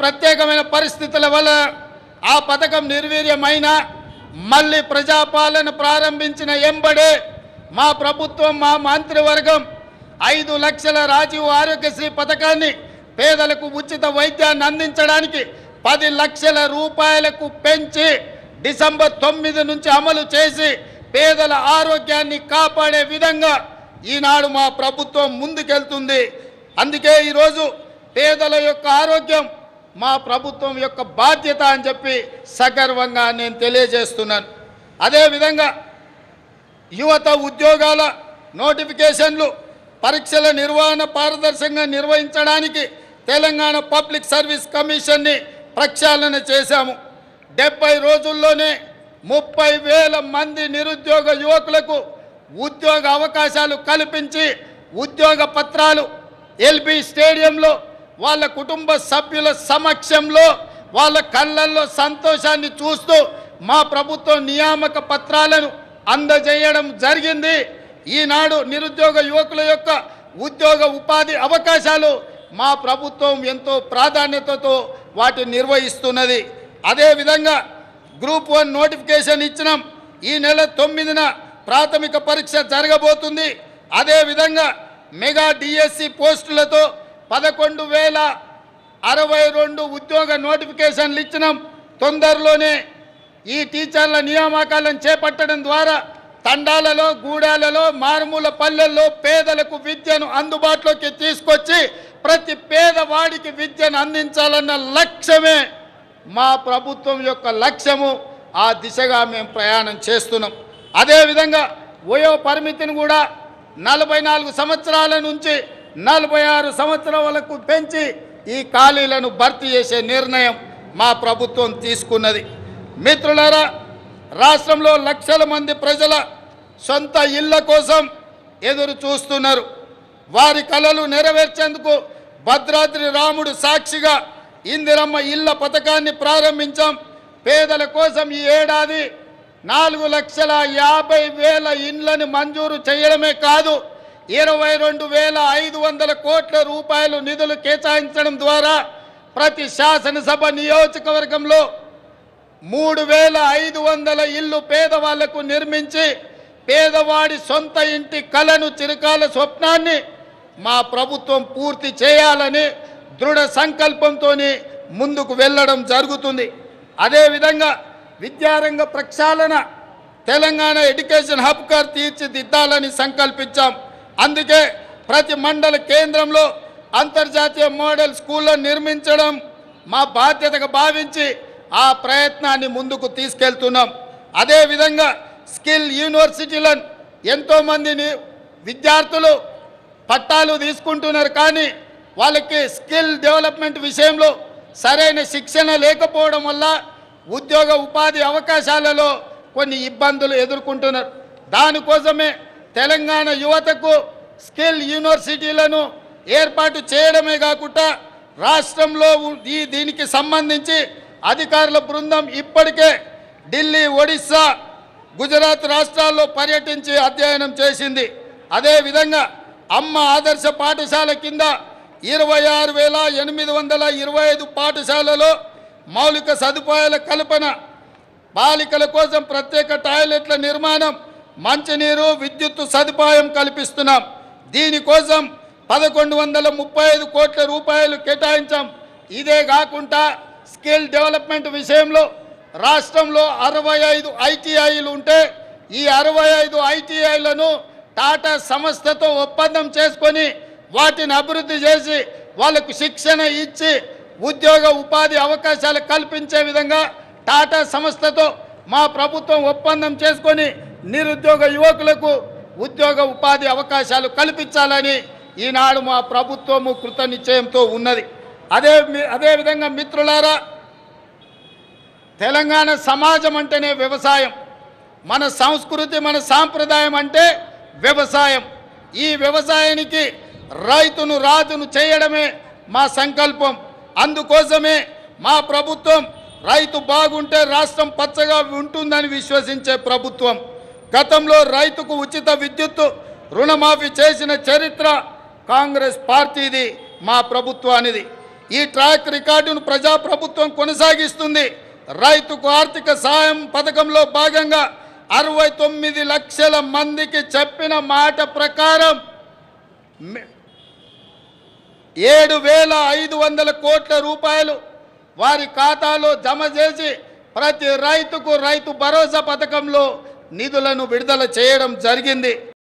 ప్రత్యేకమైన పరిస్థితుల వల్ల ఆ పథకం నిర్వీర్యమైన మళ్ళీ ప్రజాపాలన ప్రారంభించిన ఎంబడే మా ప్రభుత్వం మా మంత్రివర్గం ఐదు లక్షల రాజీవ్ ఆరోగ్యశ్రీ పథకాన్ని పేదలకు ఉచిత వైద్యాన్ని అందించడానికి పది లక్షల రూపాయలకు పెంచి డిసెంబర్ తొమ్మిది నుంచి అమలు చేసి పేదల ఆరోగ్యాన్ని కాపాడే విధంగా ఈనాడు మా ప్రభుత్వం ముందుకెళ్తుంది అందుకే ఈరోజు పేదల యొక్క ఆరోగ్యం మా ప్రభుత్వం యొక్క బాధ్యత అని చెప్పి సగర్వంగా నేను తెలియజేస్తున్నాను అదేవిధంగా యువత ఉద్యోగాల నోటిఫికేషన్లు పరీక్షల నిర్వహణ పారదర్శకంగా నిర్వహించడానికి తెలంగాణ పబ్లిక్ సర్వీస్ కమిషన్ని ప్రక్షాళన చేశాము డెబ్బై రోజుల్లోనే ముప్పై వేల మంది నిరుద్యోగ యువకులకు ఉద్యోగ అవకాశాలు కల్పించి ఉద్యోగ పత్రాలు ఎల్బీ స్టేడియంలో వాళ్ళ కుటుంబ సభ్యుల సమక్షంలో వాళ్ళ కళ్ళల్లో సంతోషాన్ని చూస్తూ మా ప్రభుత్వం నియామక పత్రాలను అందజేయడం జరిగింది ఈనాడు నిరుద్యోగ యువకుల యొక్క ఉద్యోగ ఉపాధి అవకాశాలు మా ప్రభుత్వం ఎంతో ప్రాధాన్యతతో వాటిని నిర్వహిస్తున్నది అదేవిధంగా గ్రూప్ వన్ నోటిఫికేషన్ ఇచ్చినాం ఈ నెల తొమ్మిదిన ప్రాథమిక పరీక్ష జరగబోతుంది అదేవిధంగా మెగా డిఎస్సి పోస్టులతో పదకొండు వేల అరవై రెండు ఉద్యోగ నోటిఫికేషన్లు ఇచ్చినాం తొందరలోనే ఈ టీచర్ల నియామకాలను చేపట్టడం ద్వారా తండాలలో గూడాలలో మారుమూల పల్లెల్లో పేదలకు విద్యను అందుబాటులోకి తీసుకొచ్చి ప్రతి పేదవాడికి విద్యను అందించాలన్న లక్ష్యమే మా ప్రభుత్వం యొక్క లక్ష్యము ఆ దిశగా మేము ప్రయాణం చేస్తున్నాం అదేవిధంగా వయో పరిమితిని కూడా నలభై నాలుగు సంవత్సరాల నుంచి నలభై ఆరు సంవత్సరాలకు పెంచి ఈ ఖాళీలను భర్తీ చేసే నిర్ణయం మా ప్రభుత్వం తీసుకున్నది మిత్రులారా రాష్ట్రంలో లక్షల మంది ప్రజల సొంత ఇళ్ళ కోసం ఎదురు చూస్తున్నారు వారి కలలు నెరవేర్చేందుకు భద్రాద్రి రాముడు సాక్షిగా ఇందిరమ్మ ఇళ్ళ పథకాన్ని ప్రారంభించాం పేదల కోసం ఈ ఏడాది నాలుగు లక్షల యాభై వేల ఇండ్లను మంజూరు చేయడమే కాదు ఇరవై రెండు వేల ఐదు వందల కోట్ల రూపాయలు నిధులు కేటాయించడం ద్వారా ప్రతి శాసనసభ నియోజకవర్గంలో మూడు వేల ఐదు వందల ఇల్లు పేదవాళ్లకు నిర్మించి పేదవాడి సొంత ఇంటి కలను చిరకాల స్వప్నాన్ని మా ప్రభుత్వం పూర్తి చేయాలని దృఢ సంకల్పంతో ముందుకు వెళ్ళడం జరుగుతుంది అదేవిధంగా విద్యారంగ ప్రక్షాళన తెలంగాణ ఎడ్యుకేషన్ హబ్గా తీర్చిదిద్దాలని సంకల్పించాం అందుకే ప్రతి మండల కేంద్రంలో అంతర్జాతీయ మోడల్ స్కూళ్ళను నిర్మించడం మా బాధ్యతగా భావించి ఆ ప్రయత్నాన్ని ముందుకు తీసుకెళ్తున్నాం అదేవిధంగా స్కిల్ యూనివర్సిటీలను ఎంతోమందిని విద్యార్థులు పట్టాలు తీసుకుంటున్నారు కానీ వాళ్ళకి స్కిల్ డెవలప్మెంట్ విషయంలో సరైన శిక్షణ లేకపోవడం వల్ల ఉద్యోగ ఉపాధి అవకాశాలలో కొన్ని ఇబ్బందులు ఎదుర్కొంటున్నారు దానికోసమే తెలంగాణ యువతకు స్కిల్ యూనివర్సిటీలను ఏర్పాటు చేయడమే కాకుండా రాష్ట్రంలో ఉ- ఈ దీనికి సంబంధించి అధికారుల బృందం ఇప్పటికే ఢిల్లీ ఒడిస్సా గుజరాత్ రాష్ట్రాల్లో పర్యటించి అధ్యయనం చేసింది అదేవిధంగా అమ్మ ఆదర్శ పాఠశాల కింద ఇరవై ఆరు వేల ఎనిమిది వందల ఇరవై ఐదు పాఠశాలలో మౌలిక సదుపాయాల కల్పన బాలికల కోసం ప్రత్యేక టాయిలెట్ల నిర్మాణం మంచినీరు విద్యుత్ సదుపాయం కల్పిస్తున్నాం దీనికోసం పదకొండు వందల ముప్పై ఐదు కోట్ల రూపాయలు కేటాయించాం ఇదే కాకుండా స్కిల్ డెవలప్మెంట్ విషయంలో రాష్ట్రంలో అరవై ఐదు ఐటీఐలు ఉంటే ఈ అరవై ఐదు ఐటీఐలను టాటా సంస్థతో ఒప్పందం చేసుకొని వాటిని అభివృద్ధి చేసి వాళ్ళకు శిక్షణ ఇచ్చి ఉద్యోగ ఉపాధి అవకాశాలు కల్పించే విధంగా టాటా సంస్థతో మా ప్రభుత్వం ఒప్పందం చేసుకొని నిరుద్యోగ యువకులకు ఉద్యోగ ఉపాధి అవకాశాలు కల్పించాలని ఈనాడు మా ప్రభుత్వము కృత నిశ్చయంతో ఉన్నది అదే మీ- అదేవిధంగా మిత్రులారా తెలంగాణ సమాజం అంటేనే వ్యవసాయం మన సంస్కృతి మన సాంప్రదాయం అంటే వ్యవసాయం ఈ వ్యవసాయానికి రైతును రాజును చేయడమే మా సంకల్పం అందుకోసమే మా ప్రభుత్వం రైతు బాగుంటే రాష్ట్రం పచ్చగా ఉంటుందని విశ్వసించే ప్రభుత్వం గతంలో రైతుకు ఉచిత విద్యుత్తు రుణమాఫీ చేసిన చరిత్ర కాంగ్రెస్ పార్టీది మా ప్రభుత్వానిది ఈ ట్రాక్ రికార్డును ప్రజాప్రభుత్వం కొనసాగిస్తుంది రైతుకు ఆర్థిక సాయం పథకంలో భాగంగా అరవై తొమ్మిది లక్షల మందికి చెప్పిన మాట ప్రకారం మే- ఏడు వేల ఐదు వందల కోట్ల రూపాయలు వారి ఖాతాలో జమ చేసి ప్రతి రైతుకు రైతు భరోసా పథకంలో నిధులను విడుదల చేయడం జరిగింది